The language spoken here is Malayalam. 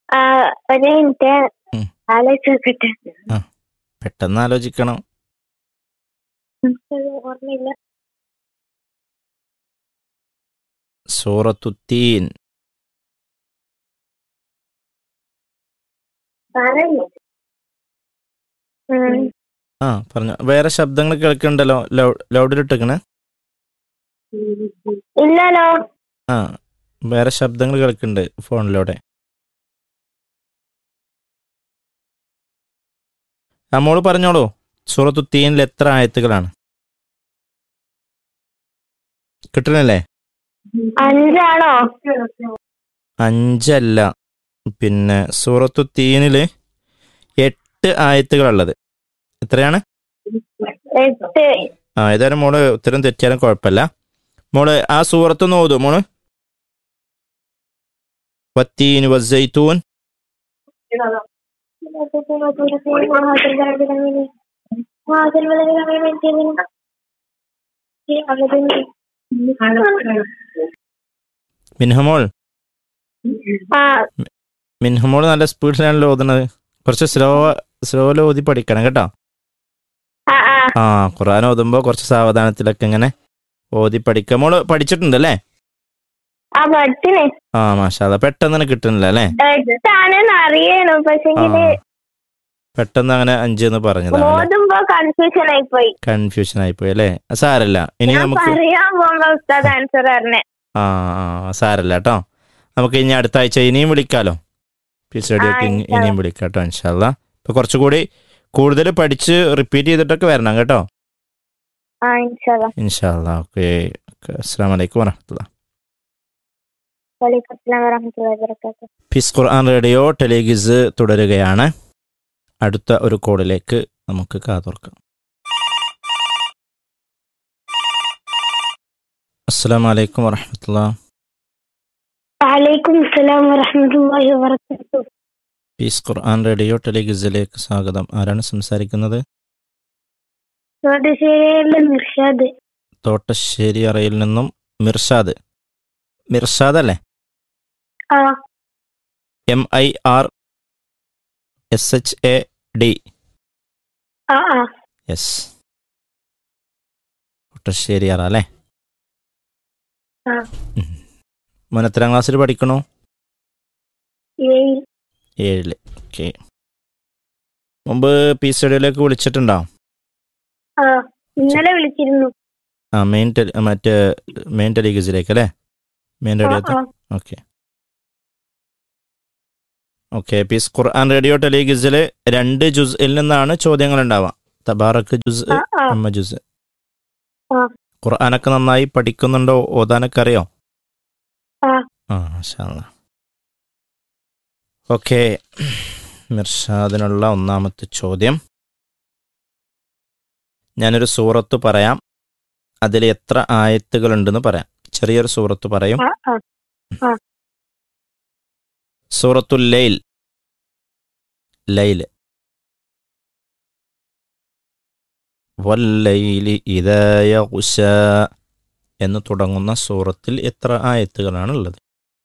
ആ, ഒരു മിനിറ്റ് ഉം. ആലോചിച്ച് നോക്കട്ടെ പെട്ടെന്ന് ആലോചിക്കണം എനിക്കത് ഓർമ്മയില്ല സൂറത്തുത്തീൻ പറയില്ല ഉം. ആ പറഞ്ഞു വേറെ ശബ്ദങ്ങൾ കേൾക്കുന്നുണ്ടല്ലോ ലൗഡിലിട്ടേക്കണേ ഇല്ലല്ലോ ആ വേറെ ശബ്ദങ്ങൾ കേൾക്കുന്നുണ്ട് ഫോണിലൂടെ നമ്മോട് പറഞ്ഞോളൂ സൂറത്തു തീനിൽ എത്ര ആയത്തുകളാണ് കിട്ടണല്ലേ അഞ്ചാണോ അഞ്ചല്ല പിന്നെ സൂറത്തു തീനില് എട്ട് ആയത്തുകളുള്ളത് എത്രയാണ് എട്ട് ആ ഏതായാലും മോള് ഉത്തരം തെറ്റിയാലും കുഴപ്പമില്ല മോള് ആ സൂറത്തൊന്ന് ഓതു മോള് വത്തീൻ വസ്സൈത്തൂൻ മിൻഹമോൾ ആ മിൻഹമോൾ നല്ല സ്പീഡിലാണല്ലോ ഓതുന്നത് കുറച്ച് സ്ലോ സ്ലോയിൽ ഓതി പഠിക്കണം കേട്ടോ ആ ആ ആ ഖുർആൻ ഓതുമ്പോൾ കുറച്ച് സാവധാനത്തിലൊക്കെ ഇങ്ങനെ ഓതി പഠിക്കുക മോള് പഠിച്ചിട്ടുണ്ടല്ലേ ആ പഠിച്ചിന് ആ മാഷാ പെട്ടെന്ന് തന്നെ കിട്ടുന്നില്ല അല്ലേ എട്ടാണെന്ന് അറിയണം പക്ഷെ ആ പെട്ടെന്ന് അങ്ങനെ അഞ്ച് എന്ന് പറഞ്ഞതാണ് ഓതുമ്പോ കൺഫ്യൂഷൻ ആയി പോയി കൺഫ്യൂഷൻ ആയിപ്പോയി അല്ലേ അത് സാരല്ല ഇനി ഞാൻ നമുക്ക് പറയാൻ പോകുമ്പോ ഉസ്താദ് ആൻസർ പറഞ്ഞേ ആ ആ സാരല്ല കേട്ടോ നമുക്ക് ഇനി അടുത്ത ആഴ്ച ഇനിയും വിളിക്കാലോ പി സ്റ്റഡിയൊക്കെ ആ, ഇനി- ഇൻഷാല്ലാ. ഇനിയും വിളിക്കാം കേട്ടോ ഇൻഷാല്ല ഇപ്പൊ കുറച്ചുകൂടി കൂടുതൽ പഠിച്ച് റിപ്പീറ്റ് ചെയ്തിട്ടൊക്കെ വരണം കേട്ടോ ആ ഇൻഷാല്ലാ ഇൻഷാല്ല ഓക്കെ അസ്സാം വലൈക്കും വരഹമുല്ല വലൈക്കും അസ്സലാം വറഹ്മത്തുള്ളാഹി വബറകാതുഹു ഫിസ് ഖുർആൻ റേഡിയോ ടെലിഗിസ് തുടരുകയാണ് അടുത്ത ഒരു കോഡിലേക്ക് നമുക്ക് കാതോർക്കാം അസ്സാം വലൈക്കും വരഹമുല്ല വലൈക്കും അസ്സലാം വറഹ്മത്തുള്ളാഹി വബറകാതുഹു പീസ് ഖുർആൻ റേഡിയോ ടെലിഗിസിലേക്ക് സ്വാഗതം ആരാണ് സംസാരിക്കുന്നത് ചോദ്യശേരിയിലെ മിർഷാദ് തോട്ടശ്ശേരി അറയിൽ നിന്നും മിർഷാദ് മിർഷാദ് അല്ലേ ആ M I R S H A D ആ ആ എസ് തോട്ടശ്ശേരി അറ അല്ലേ ആ. ഉം. മോൻ എത്രാം ക്ലാസ്സിൽ പഠിക്കണോ ഏഴ് ഏഴില് ഓക്കെ മുമ്പ് പി സ്റ്റഡിയിലേക്ക് വിളിച്ചിട്ടുണ്ടോ ആ ഇന്നലെ വിളിച്ചിരുന്നു ആ മെയിൻ ടെലി മറ്റേ മെയിൻ ടെലിഗസിലേക്ക് അല്ലേ മെയിൻ ആ, റേഡിയോ ആ. Okay okay peace Quran radio ടെലിഗസിൽ രണ്ട് ജുസിൽ നിന്നാണ് ചോദ്യങ്ങൾ ഉണ്ടാവുക തബാറക്ക് ജുസ് ആ, ആ. അമ്മ ജുസ് ആ. ഖുർആനൊക്കെ നന്നായി പഠിക്കുന്നുണ്ടോ ഓതാനൊക്കെ അറിയോ ആ. ആ മാഷാല്ല ഓക്കെ മിർഷാദിനുള്ള ഒന്നാമത്തെ ചോദ്യം ഞാനൊരു സൂറത്ത് പറയാം അതിൽ എത്ര ആയത്തുകളുണ്ടെന്ന് പറയാം ചെറിയൊരു സൂറത്ത് പറയും ആ, ആ. സൂറത്തുൽ ലൈൽ ലൈൽ വല്ലൈലി ഇദാ യഗ്ശാ എന്ന് തുടങ്ങുന്ന സൂറത്തിൽ എത്ര ആയത്തുകളാണ് ഉള്ളത്